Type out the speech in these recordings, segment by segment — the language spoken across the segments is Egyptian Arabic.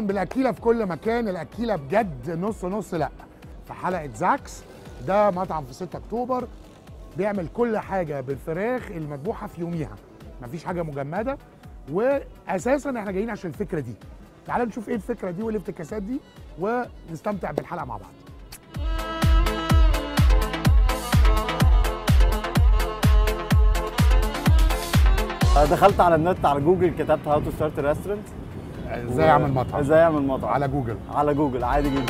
بالاكيله في كل مكان الاكيله بجد نص نص لا في حلقه زاكس ده مطعم في 6 اكتوبر بيعمل كل حاجه بالفراخ المذبوحه في يوميها مفيش حاجه مجمده واساسا احنا جايين عشان الفكره دي تعال نشوف ايه الفكره دي والافتكاسات دي ونستمتع بالحلقه مع بعض دخلت على النت على جوجل كتبت هاو تو ستارت ريستورنت ازاي اعمل مطعم ازاي اعمل مطعم على جوجل على جوجل عادي جدا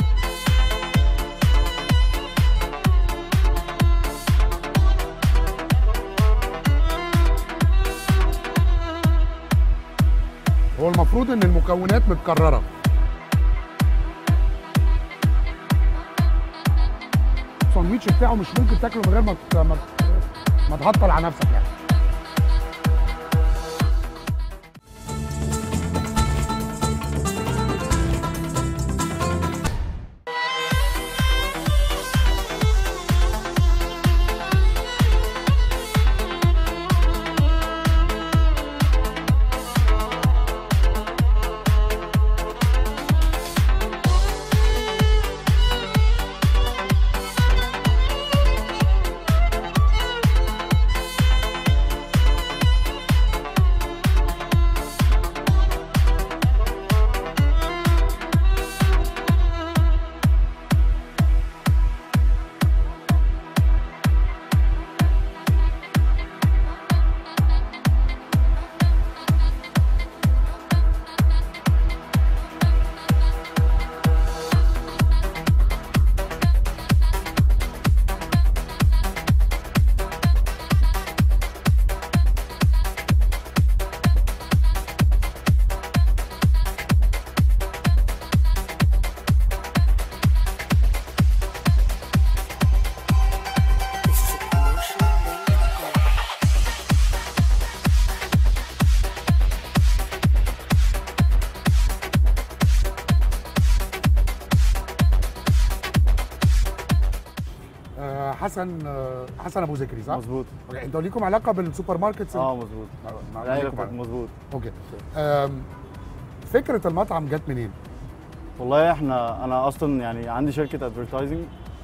هو المفروض ان المكونات متكرره الساندوتش بتاعه مش ممكن تاكله من غير ما ت- ما ت- ما تهطل على نفسك يعني آه، حسن آه، حسن ابو ذكري صح؟ مظبوط أوكي، انتوا ليكم علاقه بالسوبر ماركتس اه مظبوط مع- ايوه ليكم علاقة. مظبوط اوكي آم، فكره المطعم جت منين؟ والله احنا انا اصلا يعني عندي شركه ادفرتايزنج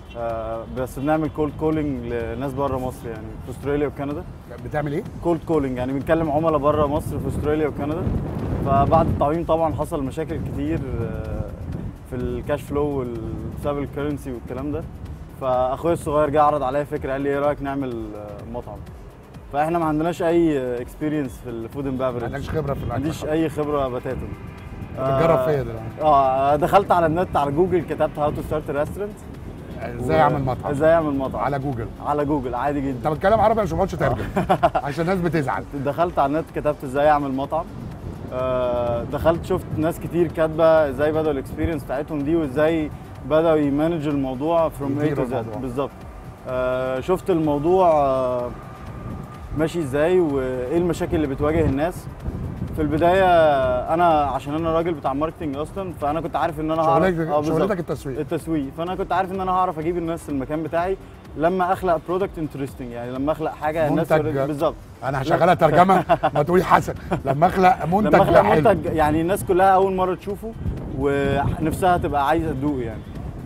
بس بنعمل كولد كولينج لناس بره مصر يعني في استراليا وكندا بتعمل ايه؟ كولد كولينج يعني بنكلم عملاء بره مصر في استراليا وكندا فبعد التعويم طبعا حصل مشاكل كتير آه، في الكاش فلو بسبب الكرنسي والكلام ده فاخويا الصغير جه عرض عليا فكره قال لي ايه رايك نعمل آه، مطعم فاحنا ما عندناش اي اكسبيرينس في الفود اند ما بافرج عندكش خبره في ما الاكل عنديش اي خبره بتاتا بتجرب فيا دلوقتي اه دخلت على النت على جوجل كتبت هاو تو ستارت ريستورنت ازاي اعمل مطعم ازاي اعمل مطعم على جوجل على جوجل عادي انت جدا بتتكلم عربي عشان ما تقعدش ترجم عشان الناس بتزعل دخلت على النت كتبت ازاي اعمل مطعم آه، دخلت شفت ناس كتير كاتبه ازاي بدأوا الاكسبيرينس بتاعتهم دي وازاي بدأوا يمانج الموضوع فروم اي يديروا تو زد الموضوع. بالظبط آه، شفت الموضوع آه، ماشي ازاي وايه المشاكل اللي بتواجه الناس في البدايه انا عشان انا راجل بتاع ماركتنج اصلا فانا كنت عارف ان انا هعرف شغلتك آه، بالظبط. شغلتك التسويق التسويق فانا كنت عارف ان انا هعرف اجيب الناس المكان بتاعي لما اخلق برودكت انترستنج يعني لما اخلق حاجه الناس منتج- بالظبط انا هشغلها ترجمه ما تقولي حسن لما اخلق منتج لما اخلق حلو. منتج يعني الناس كلها اول مره تشوفه ونفسها تبقى عايزه تدوق يعني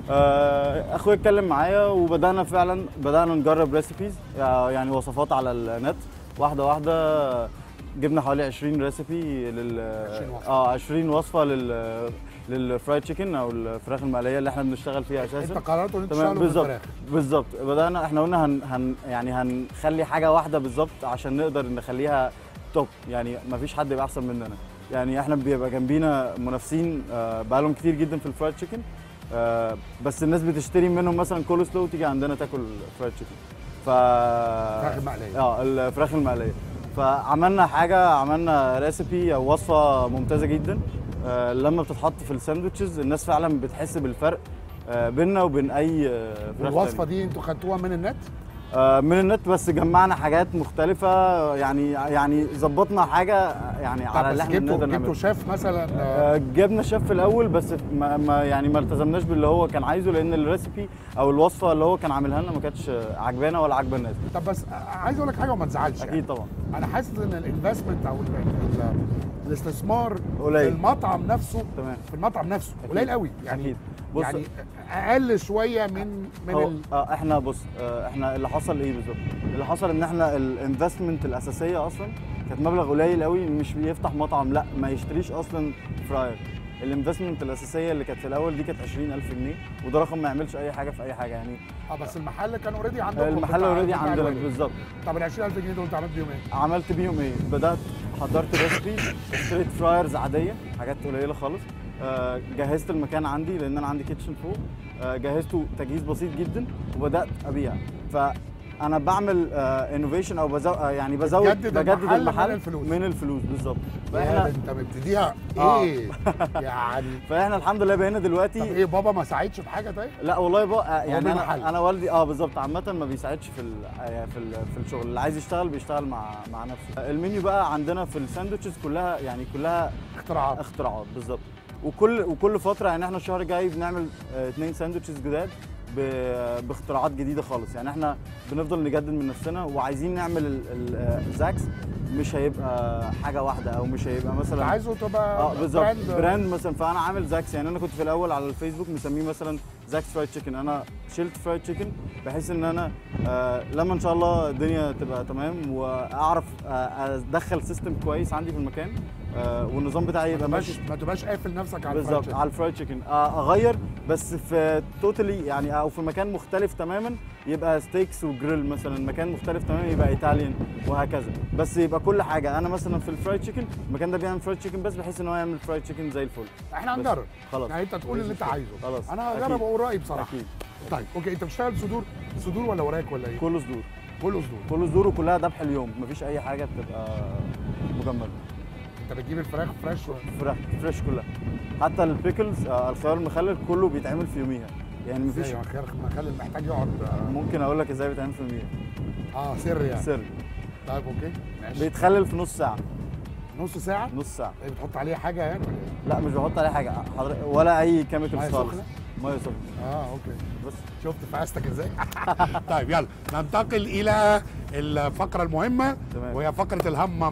آه، اخويا اتكلم معايا وبدانا فعلا بدانا نجرب ريسيبيز يعني وصفات على النت واحده واحده جبنا حوالي 20 ريسيبي لل 20 وصفة. اه 20 وصفه لل للفرايد تشيكن او الفراخ المقليه اللي احنا بنشتغل فيها اساسا انت قررت ان انت تمام تشتغلوا بالظبط بالفراخ بالظبط بدانا احنا قلنا هن, هن يعني هنخلي حاجه واحده بالظبط عشان نقدر نخليها توب يعني ما فيش حد يبقى احسن مننا يعني احنا بيبقى جنبينا منافسين آه، بقالهم كتير جدا في الفرايد تشيكن آه، بس الناس بتشتري منهم مثلا كول سلو تيجي عندنا تاكل فرايد تشيكن ف فراخ مقليه اه الفراخ المقليه فعملنا حاجه عملنا ريسيبي او وصفه ممتازه جدا آه، لما بتتحط في الساندوتشز الناس فعلا بتحس بالفرق آه، بيننا وبين اي آه، فراخ والوصفه تانية. دي انتوا خدتوها من النت آه، من النت بس جمعنا حاجات مختلفه يعني يعني ظبطنا حاجه يعني طب على بس اللي احنا جبتوا نقدر جبتوا نعمله شيف مثلا آه، آه، جبنا شيف في الاول بس ما, ما يعني ما التزمناش باللي هو كان عايزه لان الريسيبي او الوصفه اللي هو كان عاملها لنا ما كانتش آه، عجبانا ولا عاجبه الناس طب بس آه، عايز اقول لك حاجه وما تزعلش يعني. اكيد طبعا انا حاسس ان الانفستمنت او ال- ال- الاستثمار قليل. في المطعم نفسه تمام في المطعم نفسه أكيد. قليل قوي يعني أكيد. بص يعني اقل شويه من من هو ال... آه احنا بص آه احنا اللي حصل ايه بالظبط؟ اللي حصل ان احنا الانفستمنت الاساسيه اصلا كانت مبلغ قليل قوي مش بيفتح مطعم لا ما يشتريش اصلا فراير الانفستمنت الاساسيه اللي كانت في الاول دي كانت 20000 جنيه وده رقم ما يعملش اي حاجه في اي حاجه يعني اه بس المحل كان اوريدي عندكم المحل بتاع- اوريدي بتاع عندنا الوالد. بالظبط طب ال 20000 جنيه دول انت عملت بيهم ايه؟ عملت بيهم ايه؟ بدات حضرت ريسبي اشتريت فرايرز عاديه حاجات قليله خالص آه، جهزت المكان عندي لان انا عندي كيتشن فوق آه، جهزته تجهيز بسيط جدا وبدات ابيع فانا بعمل انوفيشن او بزو... آه، يعني بزود بتجدد بجدد المحل من المحل الفلوس. من الفلوس بالظبط يا فاحنا انت مبتديها آه. ايه؟ يعني فاحنا الحمد لله بقينا طب دلوقتي ايه بابا ما ساعدش في حاجه طيب؟ لا والله بقى يعني بالمحل. انا انا والدي اه بالظبط عامه ما بيساعدش في ال في ال في الشغل اللي عايز يشتغل بيشتغل مع مع نفسه المنيو بقى عندنا في الساندوتشز كلها يعني كلها اختراعات اختراعات بالظبط وكل وكل فتره يعني احنا الشهر الجاي بنعمل آه، اتنين ساندوتشز جداد ب- باختراعات جديده خالص يعني احنا بنفضل نجدد من نفسنا وعايزين نعمل ال- ال- آه، الزاكس مش هيبقى حاجه واحده او مش هيبقى انت مثلا عايزه تبقى اه بالظبط براند براند مثلا فانا عامل زاكس يعني انا كنت في الاول على الفيسبوك مسميه مثلا زاكس فرايد تشيكن انا شلت فرايد تشيكن بحيث ان انا آه لما ان شاء الله الدنيا تبقى تمام واعرف آه ادخل سيستم كويس عندي في المكان آه والنظام بتاعي ما يبقى تبقاش ماشي ما تبقاش قافل نفسك على بالظبط الفرايد على الفرايد تشيكن آه اغير بس في توتالي يعني او في مكان مختلف تماما يبقى ستيكس وجريل مثلا مكان مختلف تماما يبقى ايطاليان وهكذا بس يبقى كل حاجه انا مثلا في الفرايد تشيكن المكان ده بيعمل فرايد تشيكن بس بحيث ان هو يعمل فرايد تشيكن زي الفل احنا بس. هنجرب خلاص يعني انت تقول اللي انت عايزه خلاص انا أكيد. هجرب واقول رايي بصراحه اكيد طيب اوكي انت بتشتغل صدور صدور ولا وراك ولا ايه؟ كله صدور كله صدور كله صدور وكلها ذبح اليوم مفيش اي حاجه بتبقى مجمده انت بتجيب الفراخ فريش و... فريش فريش كلها حتى البيكلز آه الخيار المخلل كله بيتعمل في يوميها يعني مفيش ازاي خير مخلل محتاج يقعد آه، ممكن اقول لك ازاي بيتعمل في يوميها اه سر يعني سر طيب اوكي ماشي بيتخلل في نص ساعه نص ساعه نص ساعه ايه بتحط عليه حاجه يعني ولا ايه؟ لا مش بحط عليه حاجه حضر... ولا اي مية كيميكالز خالص سخنة؟ ميه سخنه اه اوكي بس شفت فاستك ازاي؟ طيب يلا ننتقل الى الفقره المهمه تمام. وهي فقره الهمم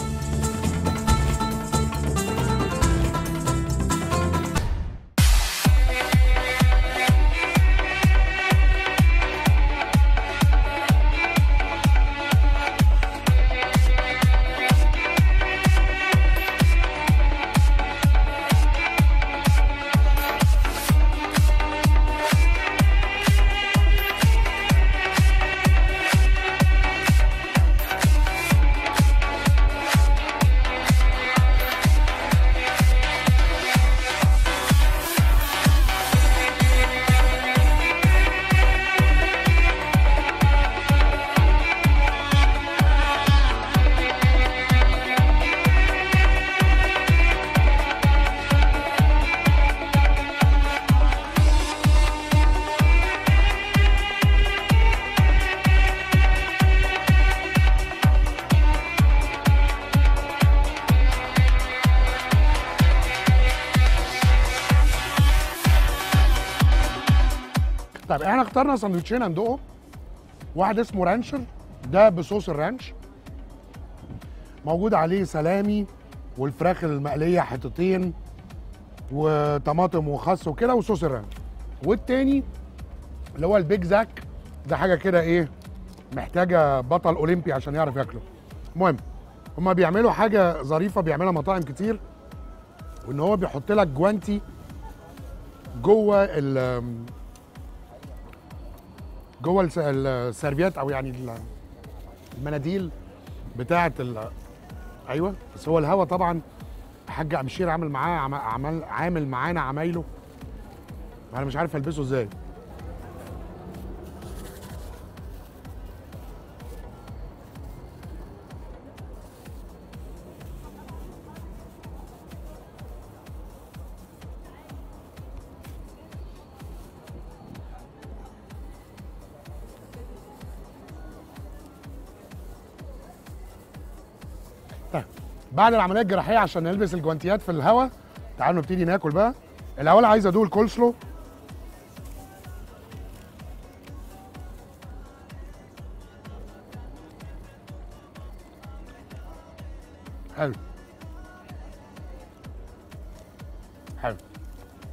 طيب احنا اخترنا سندوتشين هندوقهم واحد اسمه رانشر ده بصوص الرانش موجود عليه سلامي والفراخ المقليه حتتين وطماطم وخس وكده وصوص الرانش والتاني اللي هو البيج زاك ده حاجه كده ايه محتاجه بطل اولمبي عشان يعرف ياكله المهم هما بيعملوا حاجه ظريفه بيعملها مطاعم كتير وان هو بيحط لك جوانتي جوه ال جوه الس- السيرفيات او يعني ال- المناديل بتاعه ال ايوه بس هو الهوا طبعا الحاج امشير عامل معاه عم- عمل عامل معانا عمايله انا مش عارف البسه ازاي طيب بعد العمليه الجراحيه عشان نلبس الجوانتيات في الهواء تعالوا نبتدي ناكل بقى الاول عايز ادوق الكولسلو حلو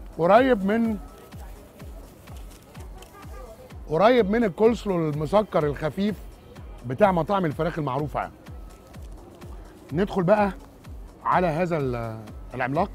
قريب من قريب من الكولسلو المسكر الخفيف بتاع مطاعم الفراخ المعروفه يعني ندخل بقى على هذا ال- العملاق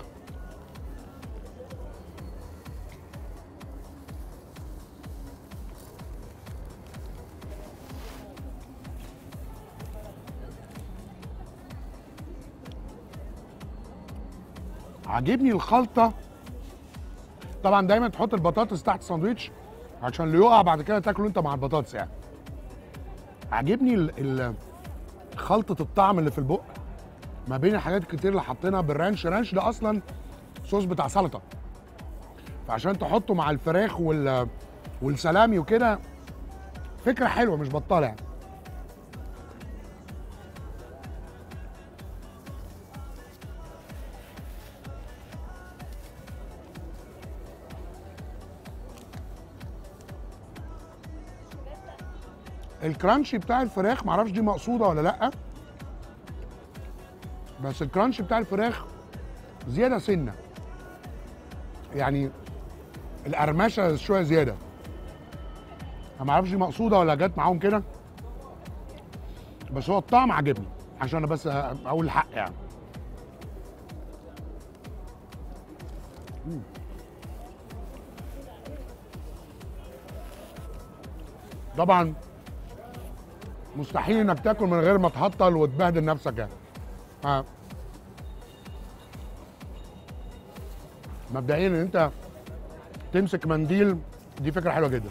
عاجبني الخلطه طبعا دايما تحط البطاطس تحت الساندوتش عشان اللي يقع بعد كده تاكله انت مع البطاطس يعني عاجبني ال- ال- خلطه الطعم اللي في البق ما بين الحاجات الكتير اللي حاطينها بالرانش الرانش ده اصلا صوص بتاع سلطه فعشان تحطه مع الفراخ وال والسلامي وكده فكره حلوه مش بطاله يعني الكرانشي بتاع الفراخ معرفش دي مقصوده ولا لا بس الكرانشي بتاع الفراخ زياده سنه يعني القرمشه شويه زياده انا معرفش دي مقصوده ولا جت معاهم كده بس هو الطعم عجبني عشان انا بس اقول الحق يعني مم. طبعا مستحيل انك تاكل من غير ما تهطل وتبهدل نفسك يعني ها مبدئيا ان انت تمسك منديل دي فكره حلوه جدا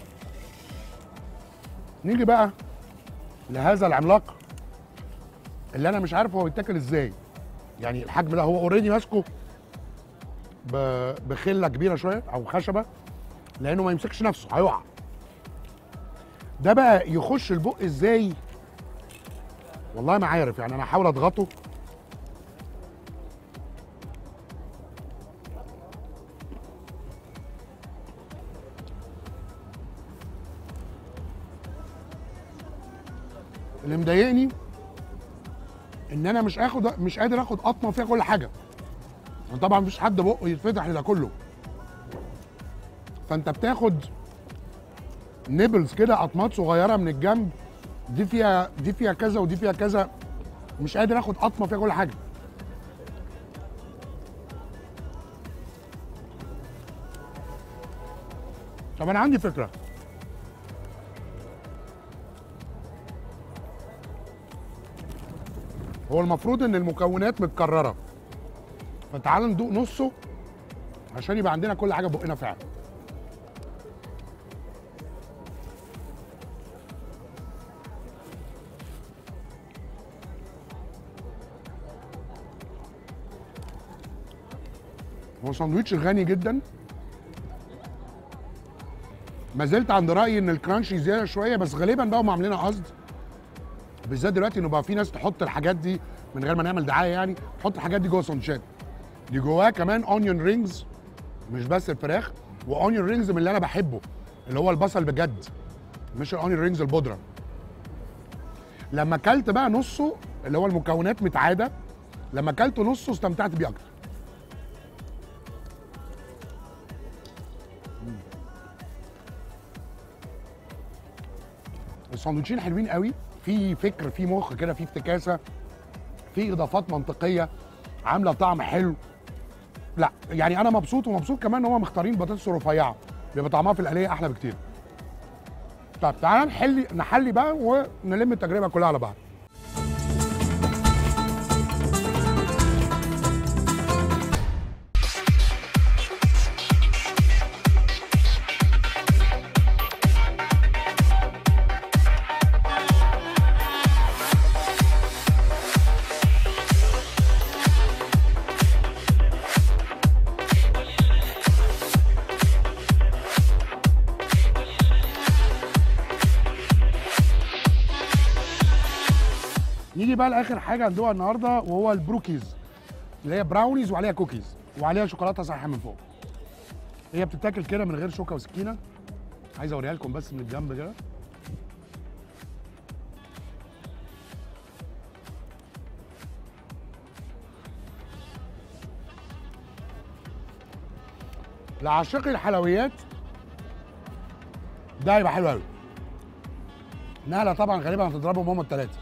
نيجي بقى لهذا العملاق اللي انا مش عارف هو بيتاكل ازاي يعني الحجم ده هو اوريدي ماسكه ب- بخله كبيره شويه او خشبه لانه ما يمسكش نفسه هيقع ده بقى يخش البق ازاي والله ما عارف يعني انا هحاول اضغطه اللي مضايقني ان انا مش اخد مش قادر اخد قطمه فيها كل حاجه يعني طبعا مفيش حد بقه يتفتح لده كله فانت بتاخد نيبلز كده قطمات صغيره من الجنب دي فيها دي فيها كذا ودي فيها كذا مش قادر اخد قطمه فيها كل حاجه طب انا عندي فكره هو المفروض ان المكونات متكرره فتعال ندوق نصه عشان يبقى عندنا كل حاجه بقنا فعلا هو ساندوتش غني جدا ما زلت عند رايي ان الكرانشي زياده شويه بس غالبا بقوا عاملينها قصد بالذات دلوقتي انه بقى في ناس تحط الحاجات دي من غير ما نعمل دعايه يعني تحط الحاجات دي جوه ساندوتشات دي جواها كمان اونيون رينجز مش بس الفراخ واونيون رينجز من اللي انا بحبه اللي هو البصل بجد مش الاونيون رينجز البودره لما اكلت بقى نصه اللي هو المكونات متعاده لما اكلت نصه استمتعت بيه اكتر الساندوتشين حلوين قوي في فكر في مخ كده في افتكاسه في اضافات منطقيه عامله طعم حلو لا يعني انا مبسوط ومبسوط كمان ان هم مختارين بطاطس رفيعه بيبقى طعمها في القليه احلى بكتير طب تعالى نحلي نحلي بقى ونلم التجربه كلها على بعض نيجي بقى لاخر حاجه هندوقها النهارده وهو البروكيز اللي هي براونيز وعليها كوكيز وعليها شوكولاته صحيحه من فوق هي بتتاكل كده من غير شوكه وسكينه عايز اوريها لكم بس من الجنب كده لعاشقي الحلويات ده هيبقى حلو قوي نهله طبعا غالبا هتضربهم هما الثلاثه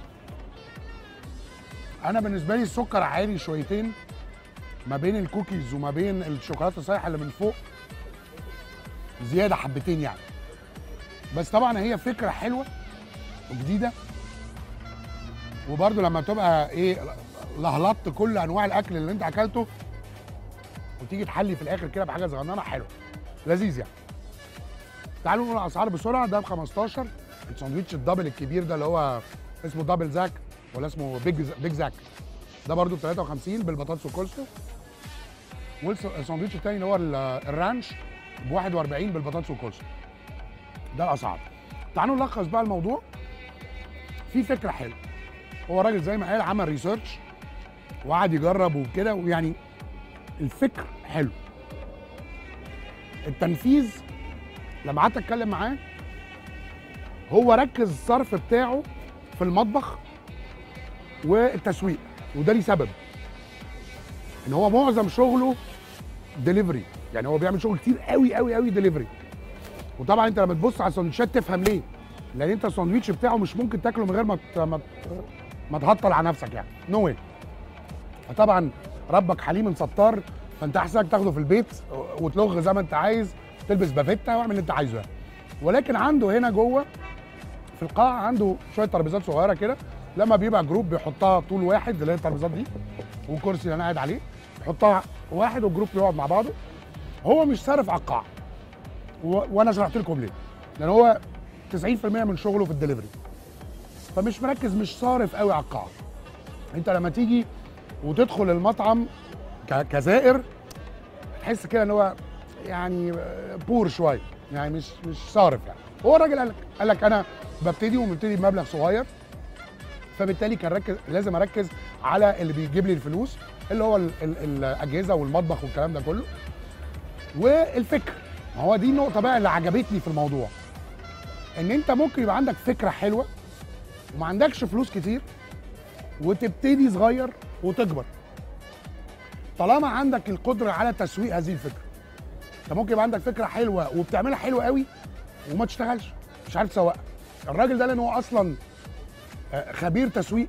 انا بالنسبه لي السكر عالي شويتين ما بين الكوكيز وما بين الشوكولاته السايحه اللي من فوق زياده حبتين يعني بس طبعا هي فكره حلوه وجديده وبرده لما تبقى ايه لهلطت كل انواع الاكل اللي انت اكلته وتيجي تحلي في الاخر كده بحاجه صغننه حلوه لذيذ يعني تعالوا نقول الاسعار بسرعه ده ب 15 الساندوتش الدبل الكبير ده اللي هو اسمه دبل زاك ولا اسمه بيج بيج زاك ده برده ب 53 بالبطاطس والكولسلو والساندوتش الثاني اللي هو ال- الرانش ب 41 بالبطاطس والكولسلو ده الاسعار تعالوا نلخص بقى الموضوع في فكره حلوه هو راجل زي ما قال عمل ريسيرش وقعد يجرب وكده ويعني الفكر حلو التنفيذ لما قعدت اتكلم معاه هو ركز الصرف بتاعه في المطبخ والتسويق وده ليه سبب ان هو معظم شغله ديليفري يعني هو بيعمل شغل كتير قوي قوي قوي ديليفري وطبعا انت لما تبص على السندوتشات تفهم ليه لان انت الساندوتش بتاعه مش ممكن تاكله من غير ما ت- ما ت- ما تهطل على نفسك يعني نو واي فطبعا ربك حليم ستار فانت احسن تاخده في البيت وتلغ زي ما انت عايز تلبس بافيتا واعمل اللي انت عايزه يعني. ولكن عنده هنا جوه في القاعه عنده شويه ترابيزات صغيره كده لما بيبقى جروب بيحطها طول واحد اللي هي الترابيزات دي والكرسي اللي انا قاعد عليه يحطها واحد والجروب بيقعد مع بعضه هو مش صارف على القاعه و... وانا شرحت لكم ليه لان هو 90% من شغله في الدليفري فمش مركز مش صارف قوي على القاعه انت لما تيجي وتدخل المطعم ك- كزائر تحس كده ان هو يعني بور شويه يعني مش مش صارف يعني هو الراجل قال لك قال لك انا ببتدي وببتدي بمبلغ صغير فبالتالي كان ركز لازم اركز على اللي بيجيب لي الفلوس اللي هو ال ال الاجهزه والمطبخ والكلام ده كله والفكر ما هو دي النقطه بقى اللي عجبتني في الموضوع ان انت ممكن يبقى عندك فكره حلوه وما عندكش فلوس كتير وتبتدي صغير وتكبر طالما عندك القدره على تسويق هذه الفكره انت ممكن يبقى عندك فكره حلوه وبتعملها حلوه قوي وما تشتغلش مش عارف تسوقها الراجل ده لان هو اصلا آه، خبير تسويق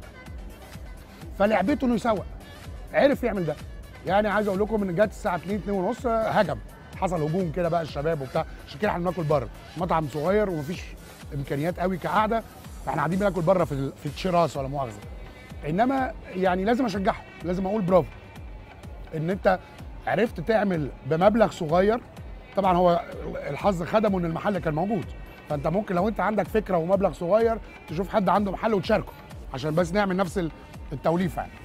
فلعبته انه يسوق عرف يعمل ده يعني عايز اقول لكم ان جت الساعه 2 2 ونص آه، هجم حصل هجوم كده بقى الشباب وبتاع عشان كده احنا بناكل بره مطعم صغير ومفيش امكانيات قوي كقعده فاحنا قاعدين بناكل بره في ال- في التشيراس ولا مؤاخذه انما يعني لازم اشجعه لازم اقول برافو ان انت عرفت تعمل بمبلغ صغير طبعا هو الحظ خدمه ان المحل كان موجود فانت ممكن لو انت عندك فكره ومبلغ صغير تشوف حد عنده محل وتشاركه عشان بس نعمل نفس ال- التوليفه يعني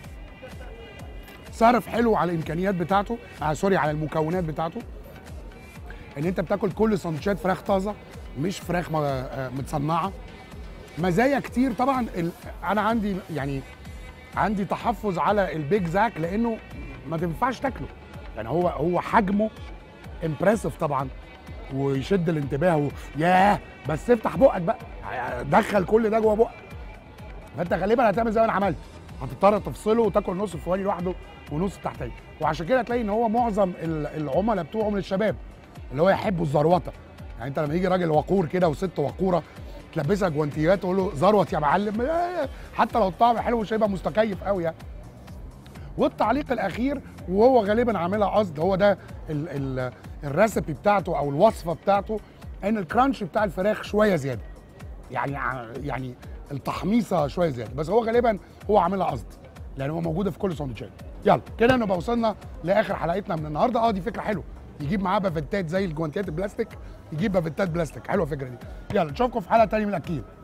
صرف حلو على الامكانيات بتاعته آه سوري على المكونات بتاعته ان انت بتاكل كل سندوتشات فراخ طازه مش فراخ م- آه متصنعه مزايا كتير طبعا ال... انا عندي يعني عندي تحفظ على البيج زاك لانه ما تنفعش تاكله يعني هو هو حجمه امبرسيف طبعا ويشد الانتباه و... ياه بس افتح بقك بقى دخل كل ده جوه بقك فانت غالبا هتعمل زي ما انا عملت هتضطر تفصله وتاكل نص الفواني لوحده ونص التحتيه وعشان كده تلاقي ان هو معظم ال- العملاء بتوعه من الشباب اللي هو يحبوا الزروطه يعني انت لما يجي راجل وقور كده وست وقوره تلبسها جوانتيات تقول له زروت يا معلم آه، حتى لو الطعم حلو مش هيبقى مستكيف قوي يعني والتعليق الاخير وهو غالبا عاملها قصد هو ده ال ال الريسبي بتاعته او الوصفه بتاعته ان الكرانش بتاع الفراخ شويه زياده يعني ع- يعني التحميصه شويه زياده بس هو غالبا هو عاملها قصد لان هو موجوده في كل سندوتشات يلا كده نبقى وصلنا لاخر حلقتنا من النهارده اه دي فكره حلوه يجيب معاه بافيتات زي الجوانتيات البلاستيك يجيب بافيتات بلاستيك حلوه الفكره دي يلا نشوفكم في حلقه تانية من الاكيد